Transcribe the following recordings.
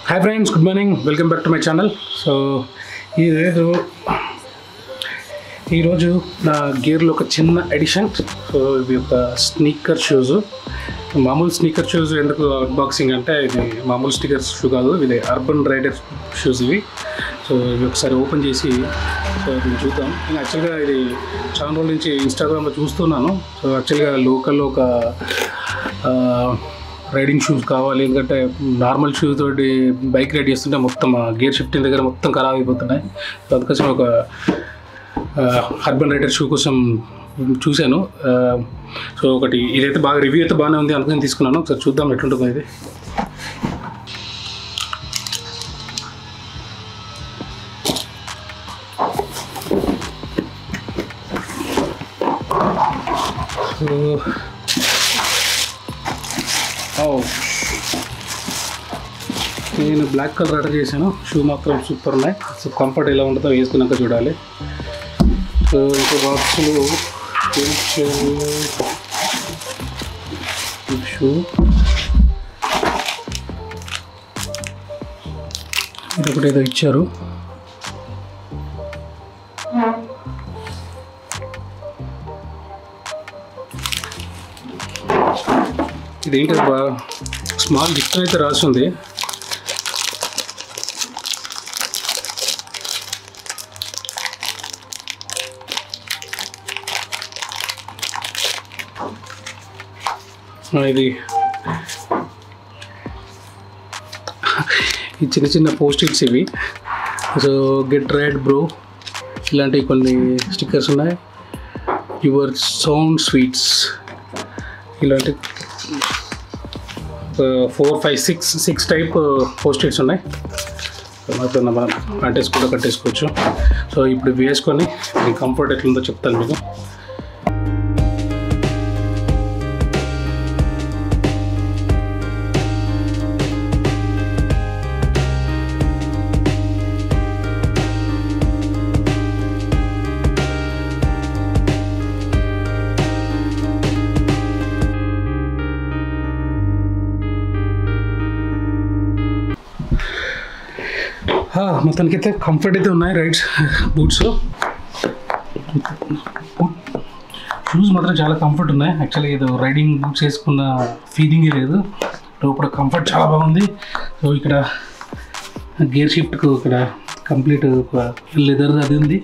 hi friends good morning welcome back to my channel so ఈరోజు ఈరోజు నా గేర్లో ఒక చిన్న ఎడిషన్ సో ఇవి ఒక స్నీకర్ షూస్ మామూలు స్నీకర్ షూస్ ఎందుకు అన్బాక్సింగ్ అంటే ఇది మామూలు స్నీకర్ షూ కాదు ఇది అర్బన్ రైడర్ షూస్ ఇవి సో ఇవి ఒకసారి ఓపెన్ చేసి సో దీన్ని చూద్దాం నేను యాక్చువల్గా ఇది చాలా రోజుల నుంచి ఇన్స్టాగ్రామ్లో చూస్తున్నాను సో యాక్చువల్గా లోకల్లో ఒక ఆ, రైడింగ్ షూస్ కావాలి ఎందుకంటే నార్మల్ షూ తోటి బైక్ రైడ్ చేస్తుంటే మొత్తం గేర్ షిఫ్టింగ్ దగ్గర మొత్తం ఖరాబ్ అయిపోతున్నాయి సో అందుకోసం ఒక అర్బన్ రైడర్ షూ కోసం చూశాను ఆ, సో ఒకటి ఇదైతే బాగా రివ్యూ అయితే బాగానే ఉంది అనుకుని తీసుకున్నాను ఒకసారి చూద్దాం ఎట్లుంటుందో ఇది సో ఓ నేను బ్లాక్ కలర్ ఆర్డర్ చేశాను షూ మాత్రం సూపర్ ఉన్నాయి సో కంఫర్ట్ ఎలా ఉంటుందో వేసుకున్నాక చూడాలి సో ఇంకో బాక్స్లో షూ ఇది ఒకటి ఏదో ఇచ్చారు ఇదేంటి బా స్మాల్ గిఫ్ట్ అయితే రాసింది ఆ, ఇది ఈ చిన్న చిన్న పోస్ట్ ఇట్స్ ఇవి సో గెట్ రైడ్ బ్రో ఇలాంటివి కొన్ని స్టిక్కర్స్ ఉన్నాయి యువర్ సౌండ్ స్వీట్స్ ఇలాంటి four five six six type post its ఉన్నాయి మొత్తం మనం కట్టేసుకుంటూ కట్టేసుకోవచ్చు సో ఇప్పుడు ఇవి వేసుకొని మీ కంఫర్ట్ ఎట్లుందో చెప్తాను మీకు ఆ, మొత్తానికైతే కంఫర్ట్ అయితే ఉన్నాయి రైడ్స్ బూట్స్ షూస్ మాత్రం చాలా కంఫర్ట్ ఉన్నాయి యాక్చువల్లీ ఏదో రైడింగ్ బూట్స్ వేసుకున్న ఫీలింగే లేదు లోపల కంఫర్ట్ చాలా బాగుంది సో ఇక్కడ గేర్ షిఫ్ట్కు ఇక్కడ కంప్లీట్ లెదర్ అది ఉంది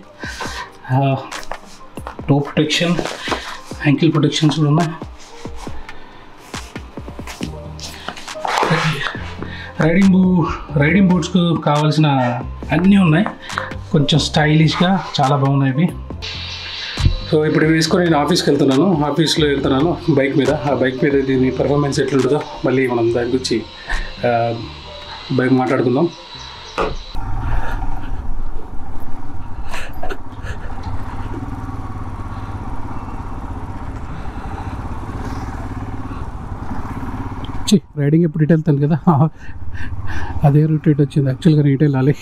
టో ప్రొటెక్షన్ యాంకిల్ ప్రొటెక్షన్స్ కూడా ఉన్నాయి రైడింగ్ బూ రైడింగ్ బూట్స్కు కావాల్సిన అన్నీ ఉన్నాయి కొంచెం స్టైలిష్గా చాలా బాగున్నాయి ఇవి సో ఇప్పుడు ఇవి వేసుకొని నేను ఆఫీస్కి వెళ్తున్నాను ఆఫీస్లో వెళ్తున్నాను బైక్ మీద ఆ బైక్ మీద దీని పర్ఫార్మెన్స్ ఎట్లుంటుందో మళ్ళీ మనం దాని గురించి ఆ, బైక్ మాట్లాడుకుందాం చి రైడింగ్ ఎప్పుడు ఇటు వెళ్తాను కదా అదే రూట్ ఇటు వచ్చింది యాక్చువల్గా ఇటు వెళ్ళాలి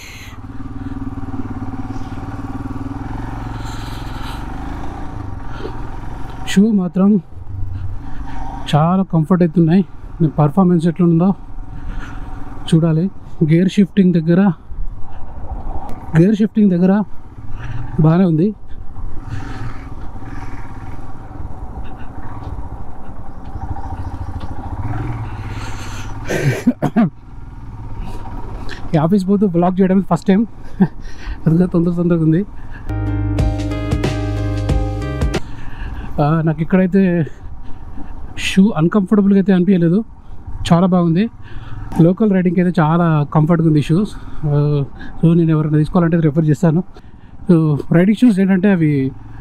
షూ మాత్రం చాలా కంఫర్ట్ అవుతున్నాయి పర్ఫార్మెన్స్ ఎట్లుందో చూడాలి గేర్ షిఫ్టింగ్ దగ్గర గేర్ షిఫ్టింగ్ దగ్గర బాగానే ఉంది ఈ ఆఫీస్ పోతూ బ్లాక్ చేయడం ఫస్ట్ టైం అందుకే తొందర తొందరగా ఉంది ఆ, నాకు ఇక్కడైతే షూ అన్కంఫర్టబుల్గా అయితే అనిపించలేదు చాలా బాగుంది లోకల్ రైడింగ్కి అయితే చాలా కంఫర్ట్గా ఉంది షూస్ సో నేను ఎవరైనా తీసుకోవాలంటే రిఫర్ చేస్తాను సో రైడింగ్ షూస్ ఏంటంటే అవి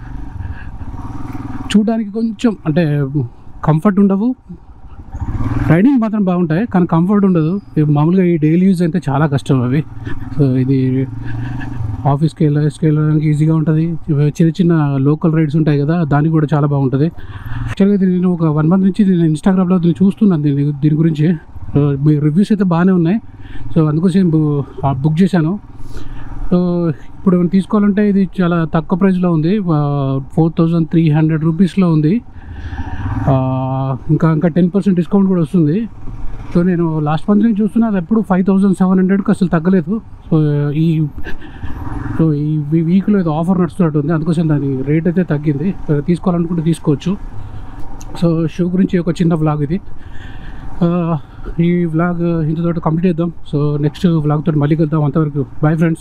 చూడడానికి కొంచెం అంటే కంఫర్ట్ ఉండవు రైడింగ్ మాత్రం బాగుంటాయి కానీ కంఫర్ట్ ఉండదు ఇవి మామూలుగా ఈ డైలీ యూజ్ అయితే చాలా కష్టం అవి సో ఇది ఆఫీస్కి వెళ్ళేసి వెళ్ళడానికి ఈజీగా ఉంటుంది ఇవి చిన్న చిన్న లోకల్ రైడ్స్ ఉంటాయి కదా దానికి కూడా చాలా బాగుంటుంది యాక్చువల్గా ఇది నేను ఒక వన్ మంత్ నుంచి నేను ఇన్స్టాగ్రామ్లో దీన్ని చూస్తున్నాను దీని దీని గురించి సో మీ రివ్యూస్ అయితే బాగానే ఉన్నాయి సో అందుకోసం బు- ఆ బుక్ చేశాను సో ఇప్పుడు ఏమైనా తీసుకోవాలంటే ఇది చాలా తక్కువ ప్రైస్లో ఉంది ఫోర్ థౌజండ్ త్రీ హండ్రెడ్ రూపీస్లో ఉంది ఆ, ఇంకా ఇంకా టెన్ పర్సెంట్ డిస్కౌంట్ కూడా వస్తుంది సో నేను లాస్ట్ మంత్ నుంచి చూస్తున్నా అది ఎప్పుడు ఫైవ్ థౌజండ్ సెవెన్ హండ్రెడ్కి అసలు తగ్గలేదు సో ఈ సో ఈ వీక్లో ఏదో ఆఫర్ నడుస్తున్నట్టు ఉంది అందుకోసం దాని రేట్ అయితే తగ్గింది సో తీసుకోవాలనుకుంటే తీసుకోవచ్చు సో షూ గురించి ఒక చిన్న వ్లాగ్ ఇది ఆ, ఈ వ్లాగ్ ఇంతతో కంప్లీట్ చేద్దాం సో నెక్స్ట్ వ్లాగ్ తోటి మళ్ళీ కలుద్దాం అంతవరకు బాయ్ ఫ్రెండ్స్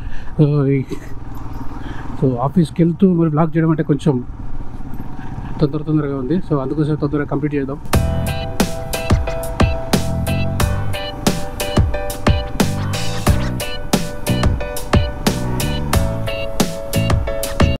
సో ఆఫీస్కి వెళ్తూ మరి వ్లాగ్ చేయడం అంటే కొంచెం తొందర తొందరగా ఉంది సో అందుకోసం తొందరగా కంప్లీట్ చేద్దాం